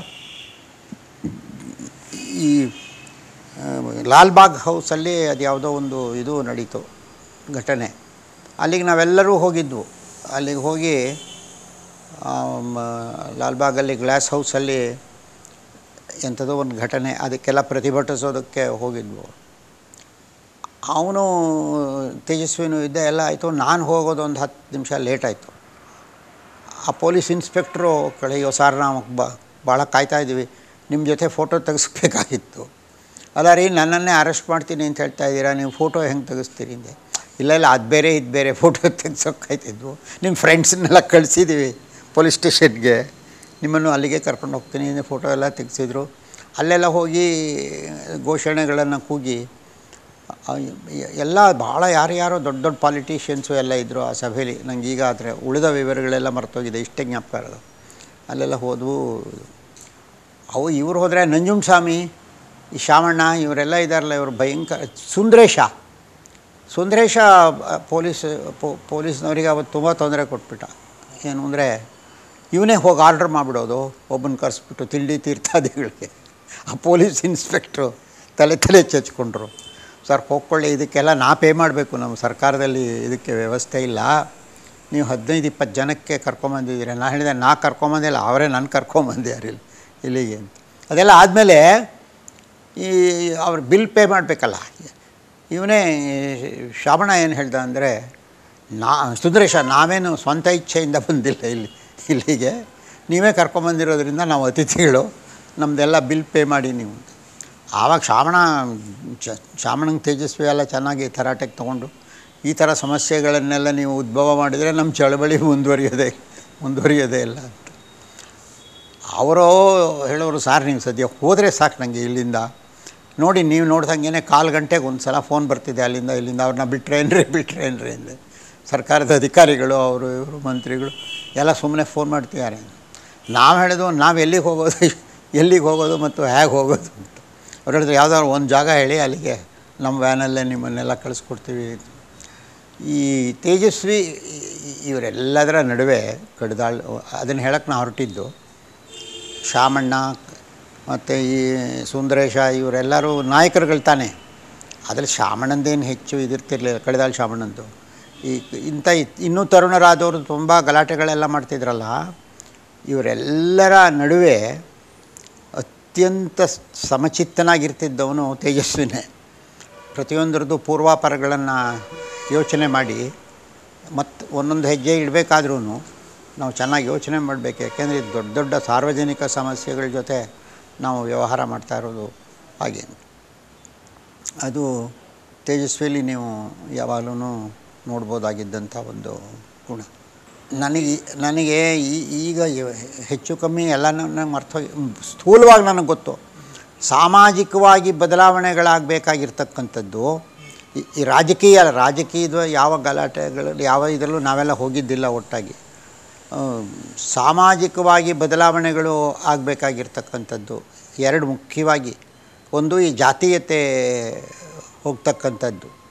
ಈ ಆ, ಲಾಲ್ಬಾಗ್ ಹೌಸಲ್ಲಿ ಅದು ಯಾವುದೋ ಒಂದು ಇದು ನಡೀತು ಘಟನೆ ಅಲ್ಲಿಗೆ ನಾವೆಲ್ಲರೂ ಹೋಗಿದ್ವು ಅಲ್ಲಿಗೆ ಹೋಗಿ ಆ, ಮ- ಲಾಲ್ಬಾಗಲ್ಲಿ ಗ್ಲಾಸ್ ಹೌಸಲ್ಲಿ ಎಂಥದೋ ಒಂದು ಘಟನೆ ಅದಕ್ಕೆಲ್ಲ ಪ್ರತಿಭಟಿಸೋದಕ್ಕೆ ಹೋಗಿದ್ವು ಅವನು ತೇಜಸ್ವಿನೂ ಇದ್ದ ಎಲ್ಲ ಆಯಿತು ನಾನು ಹೋಗೋದು ಒಂದು ಹತ್ತು ನಿಮಿಷ ಲೇಟ್ ಆಯಿತು ಆ ಪೊಲೀಸ್ ಇನ್ಸ್ಪೆಕ್ಟ್ರು ಕಳೆಯೋ ಸಾರ್ ನಾವು ಬ ಭಾಳ ಕಾಯ್ತಾ ಇದ್ದೀವಿ ನಿಮ್ಮ ಜೊತೆ ಫೋಟೋ ತೆಗೆಸ್ಬೇಕಾಗಿತ್ತು ಅಲ್ಲ ರೀ ನನ್ನನ್ನೇ ಅರೆಸ್ಟ್ ಮಾಡ್ತೀನಿ ಅಂತ ಹೇಳ್ತಾ ಇದ್ದೀರಾ ನೀವು ಫೋಟೋ ಹೆಂಗೆ ತೆಗೆಸ್ತೀರಿ ಅಂದೆ ಇಲ್ಲ ಇಲ್ಲ ಅದು ಬೇರೆ ಇದು ಬೇರೆ ಫೋಟೋ ತೆಗ್ಸೋಕ್ಕಾಯ್ತಿದ್ವು ನಿಮ್ಮ ಫ್ರೆಂಡ್ಸನ್ನೆಲ್ಲ ಕಳಿಸಿದ್ದೀವಿ ಪೊಲೀಸ್ ಸ್ಟೇಷನ್ಗೆ ನಿಮ್ಮನ್ನು ಅಲ್ಲಿಗೆ ಕರ್ಕೊಂಡು ಹೋಗ್ತೀನಿ ಅಂದರೆ ಫೋಟೋ ಎಲ್ಲ ತೆಗೆಸಿದ್ರು ಅಲ್ಲೆಲ್ಲ ಹೋಗಿ ಘೋಷಣೆಗಳನ್ನು ಕೂಗಿ ಆ, ಎ- ಎಲ್ಲ ಭಾಳ ಯಾರ್ಯಾರೋ ದೊಡ್ಡ ದೊಡ್ಡ ಪಾಲಿಟಿಷಿಯನ್ಸು ಎಲ್ಲ ಇದ್ದರು ಆ ಸಭೆಯಲ್ಲಿ ನಂಗೆ ಈಗ ಆದರೆ ಉಳಿದ ವಿವರಗಳೆಲ್ಲ ಮರ್ತೋಗಿದೆ ಇಷ್ಟೇ ಜ್ಞಾಪಕ ಇರೋದು ಅಲ್ಲೆಲ್ಲ ಹೋದವು ಅವು ಇವ್ರು ಹೋದರೆ ನಂಜುಂಡಸ್ವಾಮಿ ಈ ಶಾಮಣ್ಣ ಇವರೆಲ್ಲ ಇದ್ದಾರಲ್ಲ ಇವರು ಭಯಂಕರ ಸುಂದರೇಶ ಸುಂದರೇಶ ಆ, ಪೊಲೀಸ್ ಪೊ- ಪೊಲೀಸ್ನವರಿಗೆ ಅವತ್ತು ತುಂಬ ತೊಂದರೆ ಕೊಟ್ಬಿಟ್ಟ ಏನು ಅಂದರೆ ಇವನೇ ಹೋಗಿ ಆರ್ಡ್ರ್ ಮಾಡಿಬಿಡೋದು ಒಬ್ಬನ ಕರೆಸ್ಬಿಟ್ಟು ತಿಂಡಿ ತೀರ್ಥಾದಿಗಳಿಗೆ ಆ ಪೊಲೀಸ್ ಇನ್ಸ್ಪೆಕ್ಟ್ರು ತಲೆ ತಲೆ ಚಚ್ಕೊಂಡ್ರು ಸರ್ ಹೋಗ್ಕೊಳ್ಳಿ ಇದಕ್ಕೆಲ್ಲ ನಾ ಪೇ ಮಾಡಬೇಕು ನಮ್ಮ ಸರ್ಕಾರದಲ್ಲಿ ಇದಕ್ಕೆ ವ್ಯವಸ್ಥೆ ಇಲ್ಲ ನೀವು ಹದಿನೈದು ಇಪ್ಪತ್ತು ಜನಕ್ಕೆ ಕರ್ಕೊಂಬಂದಿದ್ದೀರಿ ನಾ ಹೇಳಿದೆ ನಾ ಕರ್ಕೊಂಬಂದಿಲ್ಲ ಅವರೇ ನನ್ನ ಕರ್ಕೊಂಬಂದ್ಯಾರ ಇಲ್ಲಿ ಇಲ್ಲಿಗೆ ಅಂತ ಅದೆಲ್ಲ ಆದಮೇಲೆ ಈ ಅವ್ರು ಬಿಲ್ ಪೇ ಮಾಡಬೇಕಲ್ಲ ಇವನೇ ಶ್ರಾವಣ ಏನು ಹೇಳ್ದ ಅಂದರೆ ನಾ ಸುಂದರೇಶ ನಾವೇನು ಸ್ವಂತ ಇಚ್ಛೆಯಿಂದ ಬಂದಿಲ್ಲ ಇಲ್ಲಿ ಇಲ್ಲಿಗೆ ನೀವೇ ಕರ್ಕೊಂಬಂದಿರೋದ್ರಿಂದ ನಾವು ಅತಿಥಿಗಳು ನಮ್ಮದೆಲ್ಲ ಬಿಲ್ ಪೇ ಮಾಡಿ ನೀವು ಅಂತ. ಆವಾಗ ಶ್ರಾವಣ ಚ ಶ್ರಾವಣಂಗೆ ತೇಜಸ್ವಿ ಎಲ್ಲ ಚೆನ್ನಾಗಿ ತರಾಟೆಗೆ ತೊಗೊಂಡು ಈ ಥರ ಸಮಸ್ಯೆಗಳನ್ನೆಲ್ಲ ನೀವು ಉದ್ಭವ ಮಾಡಿದರೆ ನಮ್ಮ ಚಳವಳಿ ಮುಂದುವರಿಯೋದೇ ಮುಂದುವರಿಯೋದೇ ಇಲ್ಲ ಅಂತ ಅವರು ಹೇಳೋರು ಸಾರ್ ನೀವು ಸದ್ಯ ಹೋದರೆ ಸಾಕು ನನಗೆ ಇಲ್ಲಿಂದ ನೋಡಿ ನೀವು ನೋಡ್ದಂಗೆ ಕಾಲು ಗಂಟೆಗೆ ಒಂದು ಸಲ ಫೋನ್ ಬರ್ತಿದೆ ಅಲ್ಲಿಂದ ಇಲ್ಲಿಂದ ಅವ್ರನ್ನ ಬಿಟ್ರೇನ್ರಿ ಬಿಟ್ರೇನ್ರಿ ಅಂದೆ ಸರ್ಕಾರದ ಅಧಿಕಾರಿಗಳು ಅವರು ಇವರು ಮಂತ್ರಿಗಳು ಎಲ್ಲ ಸುಮ್ಮನೆ ಫೋನ್ ಮಾಡ್ತಿದ್ದಾರೆ ನಾವು ಹೇಳಿದ್ವು ನಾವು ಎಲ್ಲಿಗೆ ಹೋಗೋದು ಎಲ್ಲಿಗೆ ಹೋಗೋದು ಮತ್ತು ಹೇಗೆ ಹೋಗೋದು ಅಂತ ಅವ್ರು ಹೇಳಿದ್ರು ಯಾವುದಾದ್ರು ಒಂದು ಜಾಗ ಹೇಳಿ ಅಲ್ಲಿಗೆ ನಮ್ಮ ವ್ಯಾನಲ್ಲೇ ನಿಮ್ಮನ್ನೆಲ್ಲ ಕಳಿಸ್ಕೊಡ್ತೀವಿ ಈ ತೇಜಸ್ವಿ ಇ- ಇವರೆಲ್ಲದರ ನಡುವೆ ಕಡ್ದಾಳ್ ಅದನ್ನು ಹೇಳಕ್ಕೆ ನಾವು ಹೊರಟಿದ್ದು ಶಾಮಣ್ಣ ಮತ್ತು ಈ ಸುಂದರೇಶ ಇವರೆಲ್ಲರೂ ನಾಯಕರುಗಳು ತಾನೆ ಅದ್ರಲ್ಲಿ ಶಾಮಣ್ಣಂದೇನು ಹೆಚ್ಚು ಇದಿರ್ತಿರ್ಲಿಲ್ಲ ಕಳೆದಾಳ್ ಶಾಮಣ್ಣಂದು ಈ ಇಂಥ ಇ- ಇನ್ನೂ ತರುಣರಾದವರು ತುಂಬ ಗಲಾಟೆಗಳೆಲ್ಲ ಮಾಡ್ತಿದ್ರಲ್ಲ ಇವರೆಲ್ಲರ ನಡುವೆ ಅತ್ಯಂತ ಸಮಚಿತ್ತನಾಗಿರ್ತಿದ್ದವನು ತೇಜಸ್ವಿನೇ ಪ್ರತಿಯೊಂದರದ್ದು ಪೂರ್ವಾಪರಗಳನ್ನು ಯೋಚನೆ ಮಾಡಿ ಮತ್ತು ಒಂದೊಂದು ಹೆಜ್ಜೆ ಇಡಬೇಕಾದ್ರೂ ನಾವು ಚೆನ್ನಾಗಿ ಯೋಚನೆ ಮಾಡಬೇಕು ಯಾಕೆಂದರೆ ಇದು ದೊಡ್ಡ ದೊಡ್ಡ ಸಾರ್ವಜನಿಕ ಸಮಸ್ಯೆಗಳ ಜೊತೆ ನಾವು ವ್ಯವಹಾರ ಮಾಡ್ತಾ ಇರೋದು ಹಾಗೆ ಅದು ತೇಜಸ್ವಿಲಿ ನೀವು ಯಾವಾಗಲೂ ನೋಡ್ಬೋದಾಗಿದ್ದಂಥ ಒಂದು ಗುಣ ನನಗೆ ನನಗೆ ಈ- ಈಗ ಇವ- ಹೆಚ್ಚು ಕಮ್ಮಿ ಎಲ್ಲ ನನಗೆ ಮರ್ತೋಗಿ ಸ್ಥೂಲವಾಗಿ ನನಗೆ ಗೊತ್ತು ಸಾಮಾಜಿಕವಾಗಿ ಬದಲಾವಣೆಗಳಾಗಬೇಕಾಗಿರ್ತಕ್ಕಂಥದ್ದು ಈ- ಈ ರಾಜಕೀಯ ರಾಜಕೀಯದ ಯಾವ ಗಲಾಟೆಗಳಲ್ಲಿ ಯಾವ ಇದರಲ್ಲೂ ನಾವೆಲ್ಲ ಹೋಗಿದ್ದಿಲ್ಲ ಒಟ್ಟಾಗಿ ಆ, ಸಾಮಾಜಿಕವಾಗಿ ಬದಲಾವಣೆಗಳು ಆಗಬೇಕಾಗಿರ್ತಕ್ಕಂಥದ್ದು ಎರಡು ಮುಖ್ಯವಾಗಿ ಒಂದು ಈ ಜಾತೀಯತೆ ಹೋಗ್ತಕ್ಕಂಥದ್ದು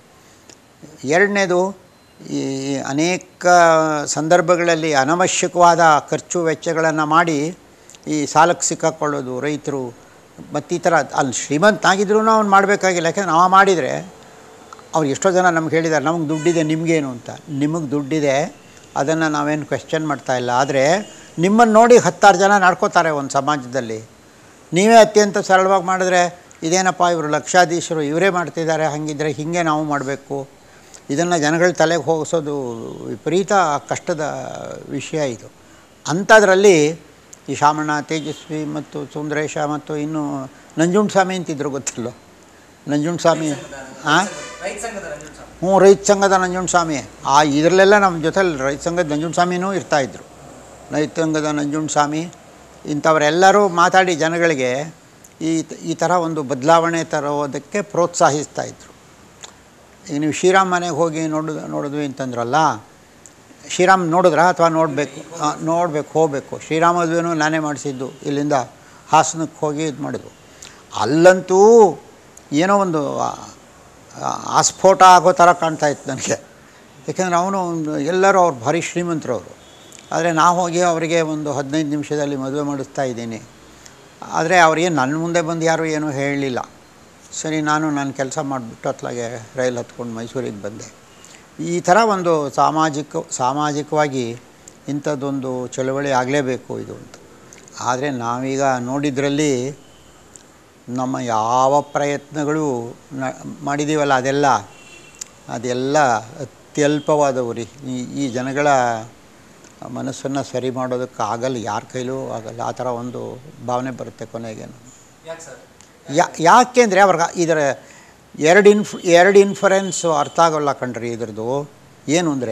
ಎರಡನೇದು ಈ ಅನೇಕ ಸಂದರ್ಭಗಳಲ್ಲಿ ಅನವಶ್ಯಕವಾದ ಖರ್ಚು ವೆಚ್ಚಗಳನ್ನು ಮಾಡಿ ಈ ಸಾಲಕ್ಕೆ ಸಿಕ್ಕಾಕೊಳ್ಳೋದು ರೈತರು ಮತ್ತು ಈ ಥರ ಅಲ್ಲಿ ಶ್ರೀಮಂತನಾಗಿದ್ರೂ ಅವ್ನು ಮಾಡಬೇಕಾಗಿಲ್ಲ ಯಾಕೆಂದ್ರೆ ನಾವು ಮಾಡಿದರೆ ಅವ್ರು ಎಷ್ಟೋ ಜನ ನಮ್ಗೆ ಹೇಳಿದ್ದಾರೆ ನಮಗೆ ದುಡ್ಡಿದೆ ನಿಮಗೇನು ಅಂತ ನಿಮಗೆ ದುಡ್ಡಿದೆ ಅದನ್ನು ನಾವೇನು ಕ್ವೆಶ್ಚನ್ ಮಾಡ್ತಾ ಇಲ್ಲ ಆದರೆ ನಿಮ್ಮನ್ನು ನೋಡಿ ಹತ್ತಾರು ಜನ ನಡ್ಕೋತಾರೆ ಒಂದು ಸಮಾಜದಲ್ಲಿ ನೀವೇ ಅತ್ಯಂತ ಸರಳವಾಗಿ ಮಾಡಿದ್ರೆ ಇದೇನಪ್ಪ ಇವರು ಲಕ್ಷಾಧೀಶರು ಇವರೇ ಮಾಡ್ತಿದ್ದಾರೆ ಹಾಗಿದ್ರೆ ಹೀಗೆ ನಾವು ಮಾಡಬೇಕು ಇದನ್ನು ಜನಗಳ ತಲೆಗೆ ಹೋಗಿಸೋದು ವಿಪರೀತ ಕಷ್ಟದ ವಿಷಯ ಇದು ಅಂಥದ್ರಲ್ಲಿ ಈ ಶಾಮಣ್ಣ ತೇಜಸ್ವಿ ಮತ್ತು ಸುಂದರೇಶ ಮತ್ತು ಇನ್ನು ನಂಜುಂಡಸ್ವಾಮಿ ಅಂತಿದ್ರು ಗೊತ್ತಿಲ್ಲ ನಂಜುಂಡಸ್ವಾಮಿ ಹಾಂ ರೈತ ಸಂಘದ ರಂಜನ್ ಸ್ವಾಮಿ ಹ್ಞೂ ರೈತ ಸಂಘದ ನಂಜುಂಡಸ್ವಾಮಿ ಆ ಇದರಲ್ಲೆಲ್ಲ ನಮ್ಮ ಜೊತೆಲಿ ರೈತ ಸಂಘದ ನಂಜುಂಡಸ್ವಾಮಿನೂ ಇರ್ತಾಯಿದ್ರು ರೈತ ಸಂಘದ ನಂಜುಂಡಸ್ವಾಮಿ ಇಂಥವರೆಲ್ಲರೂ ಮಾತಾಡಿ ಜನಗಳಿಗೆ ಈ ಈ ಥರ ಒಂದು ಬದಲಾವಣೆ ತರೋದಕ್ಕೆ ಪ್ರೋತ್ಸಾಹಿಸ್ತಾ ಇದ್ರು ಈಗ ನೀವು ಶ್ರೀರಾಮ್ ಮನೆಗೆ ಹೋಗಿ ನೋಡಿದ್ ನೋಡಿದ್ವಿ ಅಂತಂದ್ರಲ್ಲ ಶ್ರೀರಾಮ್ ನೋಡಿದ್ರಾ ಅಥವಾ ನೋಡಬೇಕು ನೋಡಬೇಕು ಹೋಗಬೇಕು ಶ್ರೀರಾಮ ಮದುವೆನೂ ನಾನೇ ಮಾಡಿಸಿದ್ದು ಇಲ್ಲಿಂದ ಹಾಸನಕ್ಕೆ ಹೋಗಿ ಇದು ಮಾಡಿದ್ವು ಅಲ್ಲಂತೂ ಏನೋ ಒಂದು ಆ- ಆ- ಆಸ್ಫೋಟ ಆಗೋ ಥರ ಕಾಣ್ತಾ ಇತ್ತು ನನಗೆ ಯಾಕೆಂದರೆ ಅವನು ಎಲ್ಲರೂ ಅವ್ರು ಭಾರಿ ಶ್ರೀಮಂತರು ಅವರು ಆದರೆ ನಾವು ಹೋಗಿ ಅವರಿಗೆ ಒಂದು ಹದಿನೈದು ನಿಮಿಷದಲ್ಲಿ ಮದುವೆ ಮಾಡಿಸ್ತಾ ಇದ್ದೀನಿ ಆದರೆ ಅವ್ರಿಗೆ ನನ್ನ ಮುಂದೆ ಬಂದು ಯಾರೂ ಏನೂ ಹೇಳಲಿಲ್ಲ ಸರಿ ನಾನು ನನ್ನ ಕೆಲಸ ಮಾಡಿಬಿಟ್ಟು ಅತ್ಲಾಗೆ ರೈಲ್ ಹತ್ಕೊಂಡು ಮೈಸೂರಿಗೆ ಬಂದೆ ಈ ಥರ ಒಂದು ಸಾಮಾಜಿಕ ಸಾಮಾಜಿಕವಾಗಿ ಇಂಥದ್ದೊಂದು ಚಳವಳಿ ಆಗಲೇಬೇಕು ಇದು ಅಂತ ಆದರೆ ನಾವೀಗ ನೋಡಿದ್ರಲ್ಲಿ ನಮ್ಮ ಯಾವ ಪ್ರಯತ್ನಗಳು ನ ಮಾಡಿದ್ದೀವಲ್ಲ ಅದೆಲ್ಲ ಅದೆಲ್ಲ ಅತ್ಯಲ್ಪವಾದವು ರೀ ಈ ಈ ಜನಗಳ ಮನಸ್ಸನ್ನು ಸರಿ ಮಾಡೋದಕ್ಕೆ ಆಗಲ್ಲ ಯಾರ ಕೈಲೂ ಆಗಲ್ಲ ಆ ಥರ ಒಂದು ಭಾವನೆ ಬರುತ್ತೆ ಕೊನೆಗೆ ಯಾಕೆ ಸರ್ ಯಾ ಯಾಕೆಂದರೆ ಅವ್ರಿಗೆ ಇದರ ಎರಡು ಇನ್ಫ್ ಎರಡು ಇನ್ಫರೆನ್ಸು ಅರ್ಥ ಆಗೋಲ್ಲ ಕಣ್ರಿ ಇದ್ರದ್ದು ಏನು ಅಂದರೆ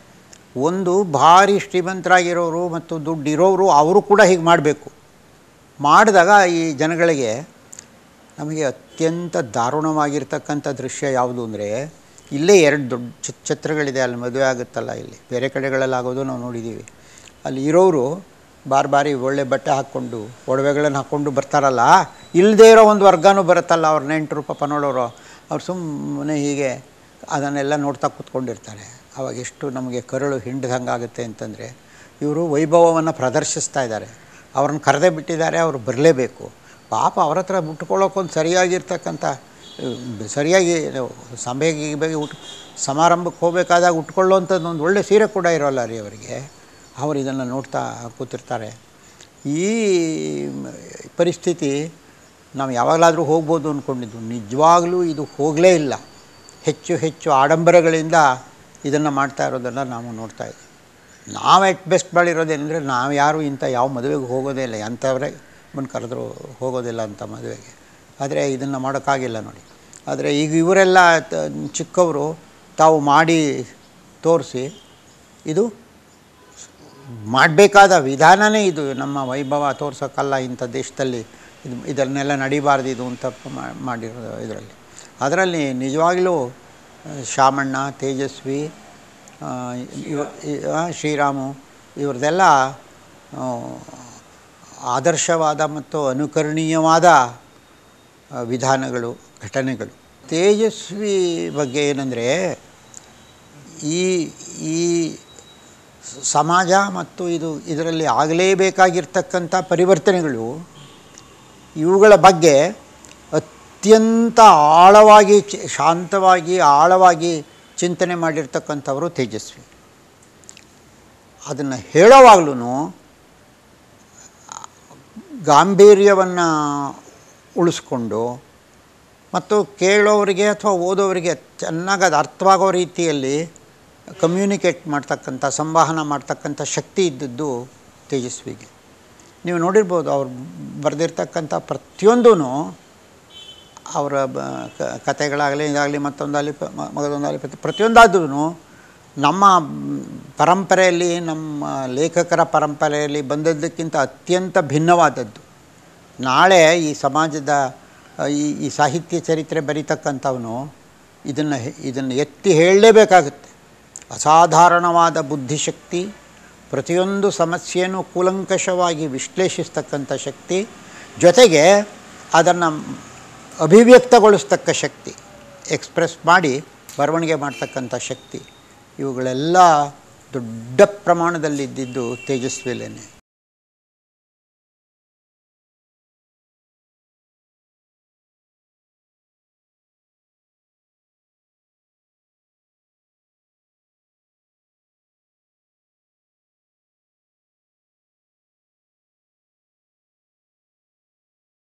ಒಂದು ಭಾರಿ ಶ್ರೀಮಂತರಾಗಿರೋರು ಮತ್ತು ದುಡ್ಡು ಇರೋರು ಅವರು ಕೂಡ ಹೀಗೆ ಮಾಡಬೇಕು ಮಾಡಿದಾಗ ಈ ಜನಗಳಿಗೆ ನಮಗೆ ಅತ್ಯಂತ ದಾರುಣವಾಗಿರ್ತಕ್ಕಂಥ ದೃಶ್ಯ ಯಾವುದು ಅಂದರೆ ಇಲ್ಲೇ ಎರಡು ದೊಡ್ಡ ಚಿ ಛತ್ರಗಳಿದೆ ಅಲ್ಲಿ ಮದುವೆ ಆಗುತ್ತಲ್ಲ ಇಲ್ಲಿ ಬೇರೆ ಕಡೆಗಳಲ್ಲಿ ಆಗೋದು ನಾವು ನೋಡಿದ್ದೀವಿ ಅಲ್ಲಿ ಇರೋರು ಬಾರಿ ಬಾರಿ ಒಳ್ಳೆ ಬಟ್ಟೆ ಹಾಕ್ಕೊಂಡು ಒಡವೆಗಳನ್ನು ಹಾಕ್ಕೊಂಡು ಬರ್ತಾರಲ್ಲ ಇಲ್ಲದೇ ಇರೋ ಒಂದು ವರ್ಗನೂ ಬರುತ್ತಲ್ಲ ಅವ್ರ ನೆಂಟರು ಪಾಪ ನೋಡೋರು ಅವ್ರು ಸುಮ್ಮನೆ ಹೀಗೆ ಅದನ್ನೆಲ್ಲ ನೋಡ್ತಾ ಕೂತ್ಕೊಂಡಿರ್ತಾರೆ ಅವಾಗ ಎಷ್ಟು ನಮಗೆ ಕರುಳು ಹಿಂಡ್ದಂಗೆ ಆಗುತ್ತೆ ಅಂತಂದರೆ ಇವರು ವೈಭವವನ್ನು ಪ್ರದರ್ಶಿಸ್ತಾ ಇದ್ದಾರೆ ಅವ್ರನ್ನ ಕರೆದೇ ಬಿಟ್ಟಿದ್ದಾರೆ ಅವರು ಬರಲೇಬೇಕು ಪಾಪ ಅವ್ರ ಹತ್ರ ಮುಟ್ಕೊಳ್ಳೋಕ್ಕೊಂದು ಸರಿಯಾಗಿರ್ತಕ್ಕಂಥ ಅಹ್, ಸರಿಯಾಗಿ ಸಭೆಗೆ ಗಿಭೆಗೆ ಉಟ್ ಸಮಾರಂಭಕ್ಕೆ ಹೋಗಬೇಕಾದಾಗ ಉಟ್ಕೊಳ್ಳೋಂಥದ್ದು ಒಂದು ಒಳ್ಳೆ ಸೀರೆ ಕೂಡ ಇರೋಲ್ಲ ರೀ ಅವರಿಗೆ ಅವರು ಇದನ್ನು ನೋಡ್ತಾ ಕೂತಿರ್ತಾರೆ ಈ ಮ್, ಪರಿಸ್ಥಿತಿ ನಾವು ಯಾವಾಗಲಾದರೂ ಹೋಗ್ಬೋದು ಅಂದ್ಕೊಂಡಿದ್ದು ನಿಜವಾಗಲೂ ಇದು ಹೋಗಲೇ ಇಲ್ಲ ಹೆಚ್ಚು ಹೆಚ್ಚು ಆಡಂಬರಗಳಿಂದ ಇದನ್ನು ಮಾಡ್ತಾ ಇರೋದನ್ನು ನಾವು ನೋಡ್ತಾ ಇದ್ದೀವಿ ನಾವು ಎಟ್ ಬೆಸ್ಟ್ ಬಾಳಿರೋದೇನೆಂದರೆ ನಾವು ಯಾರು ಇಂಥ ಯಾವ ಮದುವೆಗೆ ಹೋಗೋದೇ ಇಲ್ಲ ಅಂಥವ್ರೆ ಬಂದು ಕರೆದ್ರು ಹೋಗೋದಿಲ್ಲ ಅಂತ ಮದುವೆಗೆ ಆದರೆ ಇದನ್ನು ಮಾಡೋಕ್ಕಾಗಿಲ್ಲ ನೋಡಿ ಆದರೆ ಈಗ ಇವರೆಲ್ಲ ತ- ಚಿಕ್ಕವರು ತಾವು ಮಾಡಿ ತೋರಿಸಿ ಇದು ಮಾಡಬೇಕಾದ ವಿಧಾನನೇ ಇದು ನಮ್ಮ ವೈಭವ ತೋರ್ಸೋಕ್ಕಲ್ಲ ಇಂಥ ದೇಶದಲ್ಲಿ ಇದು ಇದನ್ನೆಲ್ಲ ನಡಿಬಾರ್ದು ಇದು ಅಂತ ಮಾ- ಮಾಡಿರೋ ಇದರಲ್ಲಿ ಅದರಲ್ಲಿ ನಿಜವಾಗಲೂ ಆ, ಶಾಮಣ್ಣ ತೇಜಸ್ವಿ ಆ, ಇವ ಇ- ಆ, ಶ್ರೀರಾಮು ಇವ್ರದ್ದೆಲ್ಲ ಆ, ಆದರ್ಶವಾದ ಮತ್ತು ಅನುಕರಣೀಯವಾದ ಆ, ವಿಧಾನಗಳು ಘಟನೆಗಳು ತೇಜಸ್ವಿ ಬಗ್ಗೆ ಏನಂದರೆ ಈ ಈ ಸಮಾಜ ಮತ್ತು ಇದು ಇದರಲ್ಲಿ ಆಗಲೇಬೇಕಾಗಿರ್ತಕ್ಕಂಥ ಪರಿವರ್ತನೆಗಳು ಇವುಗಳ ಬಗ್ಗೆ ಅತ್ಯಂತ ಆಳವಾಗಿ ಚಿ- ಶಾಂತವಾಗಿ ಆಳವಾಗಿ ಚಿಂತನೆ ಮಾಡಿರ್ತಕ್ಕಂಥವರು ತೇಜಸ್ವಿ ಅದನ್ನು ಹೇಳೋವಾಗ್ಲೂ ಗಾಂಭೀರ್ಯವನ್ನು ಉಳಿಸ್ಕೊಂಡು ಮತ್ತು ಕೇಳೋರಿಗೆ ಅಥವಾ ಓದೋರಿಗೆ ಚೆನ್ನಾಗಿ ಅದು ಅರ್ಥವಾಗೋ ರೀತಿಯಲ್ಲಿ ಕಮ್ಯುನಿಕೇಟ್ ಮಾಡ್ತಕ್ಕಂಥ ಸಂವಹನ ಮಾಡ್ತಕ್ಕಂಥ ಶಕ್ತಿ ಇದ್ದದ್ದು ತೇಜಸ್ವಿಗೆ ನೀವು ನೋಡಿರ್ಬೋದು ಅವ್ರು ಬರೆದಿರ್ತಕ್ಕಂಥ ಪ್ರತಿಯೊಂದೂ ಅವರ ಬ ಕ- ಕತೆಗಳಾಗಲಿ ಇದಾಗಲಿ ಮತ್ತೊಂದಾಗಲಿ ಪ- ಮ- ಮಗದೊಂದಾಗಲಿ ಪ್ರತಿ ಪ್ರತಿಯೊಂದಾದ್ರೂ ನಮ್ಮ ಮ್, ಪರಂಪರೆಯಲ್ಲಿ ನಮ್ಮ ಲೇಖಕರ ಪರಂಪರೆಯಲ್ಲಿ ಬಂದದ್ದಕ್ಕಿಂತ ಅತ್ಯಂತ ಭಿನ್ನವಾದದ್ದು ನಾಳೆ ಈ ಸಮಾಜದ ಆ, ಈ ಈ ಸಾಹಿತ್ಯ ಚರಿತ್ರೆ ಬರೀತಕ್ಕಂಥವನು ಇದನ್ನು ಇದನ್ನು ಎತ್ತಿ ಹೇಳಲೇಬೇಕಾಗುತ್ತೆ ಅಸಾಧಾರಣವಾದ ಬುದ್ಧಿಶಕ್ತಿ ಪ್ರತಿಯೊಂದು ಸಮಸ್ಯೆಯನ್ನು ಕೂಲಂಕಷವಾಗಿ ವಿಶ್ಲೇಷಿಸ್ತಕ್ಕಂಥ ಶಕ್ತಿ ಜೊತೆಗೆ ಅದನ್ನು ಅಭಿವ್ಯಕ್ತಗೊಳಿಸ್ತಕ್ಕ ಶಕ್ತಿ ಎಕ್ಸ್ಪ್ರೆಸ್ ಮಾಡಿ ಬರವಣಿಗೆ ಮಾಡ್ತಕ್ಕಂಥ ಶಕ್ತಿ ಇವುಗಳೆಲ್ಲ ದೊಡ್ಡ ಪ್ರಮಾಣದಲ್ಲಿದ್ದಿದ್ದು ತೇಜಸ್ವಿಲೇನೆ